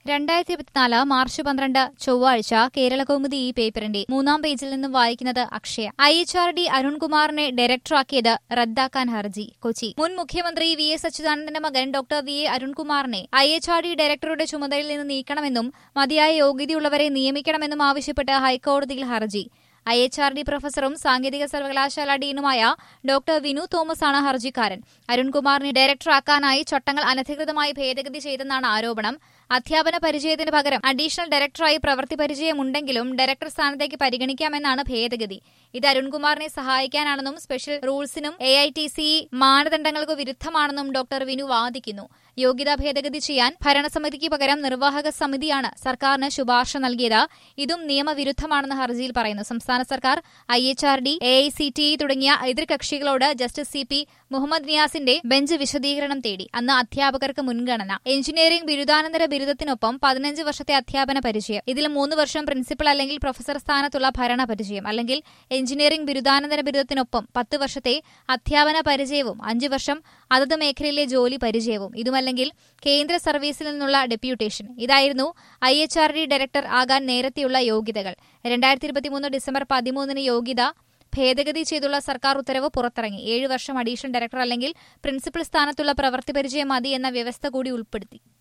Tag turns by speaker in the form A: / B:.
A: രണ്ടായിരത്തി ഇരുപത്തിനാല് മാർച്ച് പന്ത്രണ്ട് ചൊവ്വാഴ്ച കേരളകൗമുദി ഈ പേപ്പറിന്റെ മൂന്നാം പേജിൽ നിന്നും വായിക്കുന്നത് Akshaya I H R D അരുൺകുമാറിനെ ഡയറക്ടറാക്കിയത് റദ്ദാക്കാൻ ഹർജി കൊച്ചി മുൻ മുഖ്യമന്ത്രി വി എസ് അച്യുതാനന്ദന്റെ മകൻ ഡോക്ടർ വി എ അരുൺകുമാറിനെ ഐ എച്ച് ആർ ഡി ഡയറക്ടറുടെ ചുമതലയിൽ നിന്ന് നീക്കണമെന്നും മതിയായ യോഗ്യതയുള്ളവരെ നിയമിക്കണമെന്നും ആവശ്യപ്പെട്ട് ഹൈക്കോടതിയിൽ ഹർജി ഐ എച്ച് ആർ ഡി പ്രൊഫസറും സാങ്കേതിക സർവകലാശാല ഡീനുമായ ഡോക്ടർ വിനു തോമസ് ആണ് ഹർജിക്കാരൻ അരുൺകുമാറിനെ ഡയറക്ടറാക്കാനായി ചട്ടങ്ങൾ അനധികൃതമായി ഭേദഗതി ചെയ്തെന്നാണ് ആരോപണം അധ്യാപന പരിചയത്തിന് പകരം അഡീഷണൽ ഡയറക്ടറായി പ്രവൃത്തി പരിചയമുണ്ടെങ്കിലും ഡയറക്ടർ സ്ഥാനത്തേക്ക് പരിഗണിക്കാമെന്നാണ് ഭേദഗതി ഇത് അരുൺകുമാറിനെ സഹായിക്കാനാണെന്നും സ്പെഷ്യൽ റൂൾസിനും എ ഐ ടി സി മാനദണ്ഡങ്ങൾക്ക് വിരുദ്ധമാണെന്നും ഡോക്ടർ വിനു വാദിക്കുന്നു യോഗ്യതാ ഭേദഗതി ചെയ്യാൻ ഭരണസമിതിക്ക് പകരം നിർവാഹക സമിതിയാണ് സർക്കാരിന് ശുപാർശ നൽകിയത് ഇതും നിയമവിരുദ്ധമാണെന്ന് ഹർജിയിൽ പറയുന്നു സംസ്ഥാന സർക്കാർ I H R D A I C T തുടങ്ങിയ എതിർകക്ഷികളോട് ജസ്റ്റിസ് സി പി മുഹമ്മദ് നിയാസിന്റെ ബെഞ്ച് വിശദീകരണം തേടി അന്ന് അധ്യാപകർക്ക് മുൻഗണന എഞ്ചിനീയറിംഗ് ബിരുദാനന്തര ബിരുദത്തിനൊപ്പം പതിനഞ്ച് വർഷത്തെ അധ്യാപന പരിചയം ഇതിൽ മൂന്ന് വർഷം പ്രിൻസിപ്പൽ അല്ലെങ്കിൽ പ്രൊഫസർ സ്ഥാനത്തുള്ള ഭരണ പരിചയം അല്ലെങ്കിൽ എഞ്ചിനീയറിംഗ് ബിരുദാനന്തര ബിരുദത്തിനൊപ്പം പത്ത് വർഷത്തെ അധ്യാപന പരിചയവും അഞ്ച് വർഷം അതത് മേഖലയിലെ ജോലി പരിചയവും ഇതുമല്ലെങ്കിൽ കേന്ദ്ര സർവീസിൽ നിന്നുള്ള ഡെപ്യൂട്ടേഷൻ ഇതായിരുന്നു I H R D director ആകാൻ നേരത്തെയുള്ള യോഗ്യതകൾ രണ്ടായിരത്തി ഇരുപത്തിമൂന്ന് ഡിസംബർ പതിമൂന്നിന് യോഗ്യത ഭേദഗതി ചെയ്തുള്ള സർക്കാർ ഉത്തരവ് പുറത്തിറങ്ങി ഏഴ് വർഷം അഡീഷണൽ ഡയറക്ടർ അല്ലെങ്കിൽ പ്രിൻസിപ്പൽ സ്ഥാനത്തുള്ള പ്രവൃത്തി പരിചയം മതി എന്ന വ്യവസ്ഥ കൂടി ഉൾപ്പെടുത്തി